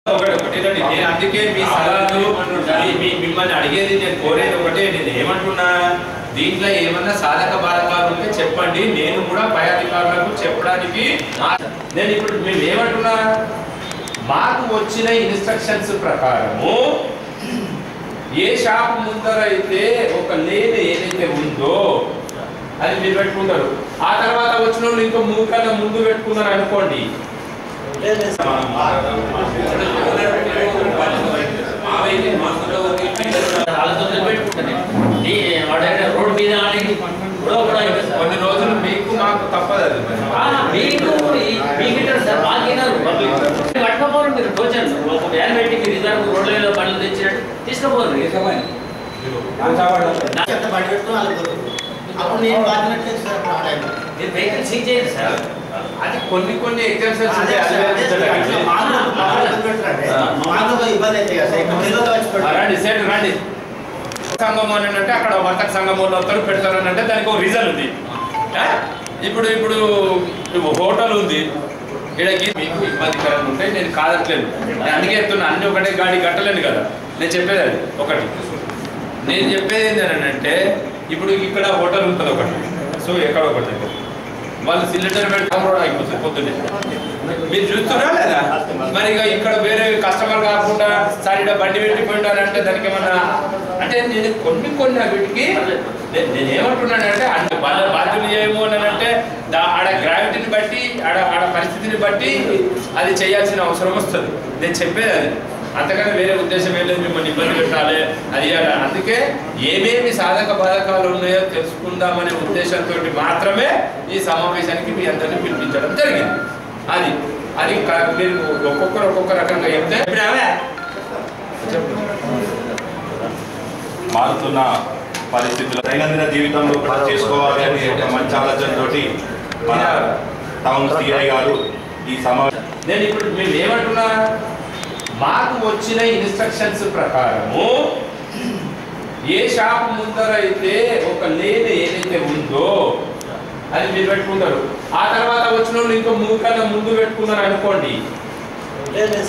ఒకటి ఒకటేనండి నేను అందుకే మీ సలహాలు మీ- మీ- మిమ్మల్ని అడిగేది నేను కోరేది ఒకటే నేను ఏమంటున్నా దీంట్లో ఏమన్నా సాధక బాధకాలు ఉంటే చెప్పండి నేను కూడా పై అధికారులకు చెప్పడానికి ఆ- నేను ఇప్పుడు మేము ఏమంటున్నా మాకు వచ్చిన ఇన్స్ట్రక్షన్స్ ప్రకారము ఏ షాప్ ముందర అయితే ఒక లేన్ ఏదైతే ఉందో అది మీరు పెట్టుకుంటారు ఆ తర్వాత వచ్చిన వాళ్ళు ఇంకో మూకన్నా ముందు పెట్టుకున్నారు అనుకోండి వాళ్ళతో పెట్టుకుంటాను వాడైనా రోడ్డు మీద ఆడికి గొడవ కూడా అవుతుంది సార్. కొన్ని రోజులు మీకు మాకు తప్పదు అది మరి. ఆ, మీకు ఈ- మీకు ఇట్లా సార్ మాకేనారు పట్టుకోపోరు మీరు టోచన్ ఒక వ్యాన్ పెట్టి మీరు ఇద్దరు రోడ్లలో బండ్లు తెచ్చినట్టు తీసుకుపోరు చెత్త బయట పెట్టుకుని వాళ్ళకి దొరుకుతుంది. అప్పుడు నేను బాధినట్లేదు సార్ ఆ టైంలో. మీరు వెహికల్ సీజ్ చేయండి సార్ అది కొన్ని కొన్ని ఎగ్జామ్షన్స్ అదే సార్, అదే సార్, అట్లా మామూలు మామూలు ఎందుకు పెడతారంటే, మామూలుగా ఇబ్బంది అయితే కదా సార్, ఇక్కడ పిల్లలు వచ్చి ఆ, పెడతారు. రండి సైడ్ రండి సంఘం అని అంటే అక్కడ వర్తక సంఘం వాళ్ళు వస్తారు పెడతారు అని అంటే దానికి ఒక రీజన్ ఉంది ఆ? ఇప్పుడు ఇప్పుడు ఇప్పుడు హోటల్ ఉంది ఇక్కడికి మీకు ఇబ్బందికరంగా ఉంటే నేను కాదట్లేదు నేను అందుకే చెప్తున్నా అన్ని ఒకటే గాడి కట్టలేను కదా నేను చెప్పేది అది ఒకటి నేను చెప్పేది ఏంటంటే ఇప్పుడు ఇక్కడ హోటల్ ఉంటుంది ఒకటి సో ఎక్కడ ఒకటి వాళ్ళు సిలిండర్ పెట్టి రోడ్ అయిపోతుంది పొద్దున్నే మీరు చూస్తున్నారా లేదా మరి ఇక ఇక్కడ వేరే కస్టమర్ కాకుండా సార్ ఇక్కడ బండి పెట్టిపోయింటారంటే దానికి ఏమన్నా అంటే నేను కొన్ని కొన్ని వీటికి నే- నేను ఏమంటున్నానంటే అంటే వాళ్ళ బాధ్యులు చేయము అని అంటే దా- ఆడ గ్రావిటీని బట్టి ఆడ ఆడ పరిస్థితిని బట్టి అది చేయాల్సిన అవసరం వస్తుంది నేను చెప్పేది అది అంతకని వేరే ఉద్దేశం ఏం లేదు మిమ్మల్ని ఇబ్బంది పెట్టాలి అది చేయాలి. అందుకే ఏమేమి సాధక బాధకాలు ఉన్నాయో తెలుసుకుందామనే ఉద్దేశంతో మాత్రమే ఈ సమావేశానికి మీ అందరినీ పిలిపించడం జరిగింది అది అది క- మీరు ఒక్కొక్కరు ఒక్కొక్క రకంగా చెప్తే ఇప్పుడు అవే మారుతున్న పరిస్థితులు దైనందిన జీవితంలో కూడా చేసుకోవాలి అని ఒక మంచి ఆలోచనతోటి మన టౌన్ సిఐ గారు ఈ సమావేశం నేను ఇప్పుడు మేము ఏమంటున్నా మాకు వచ్చిన ఇన్స్ట్రక్షన్స్ ప్రకారము ఏ షాప్ ముందర అయితే ఒక లేన్ ఏదైతే ఉందో అది మీరు పెట్టుకుంటారు ఆ తర్వాత వచ్చిన వాళ్ళు ఇంకో మూకన్నా ముందు పెట్టుకున్నారు అనుకోండి లేదు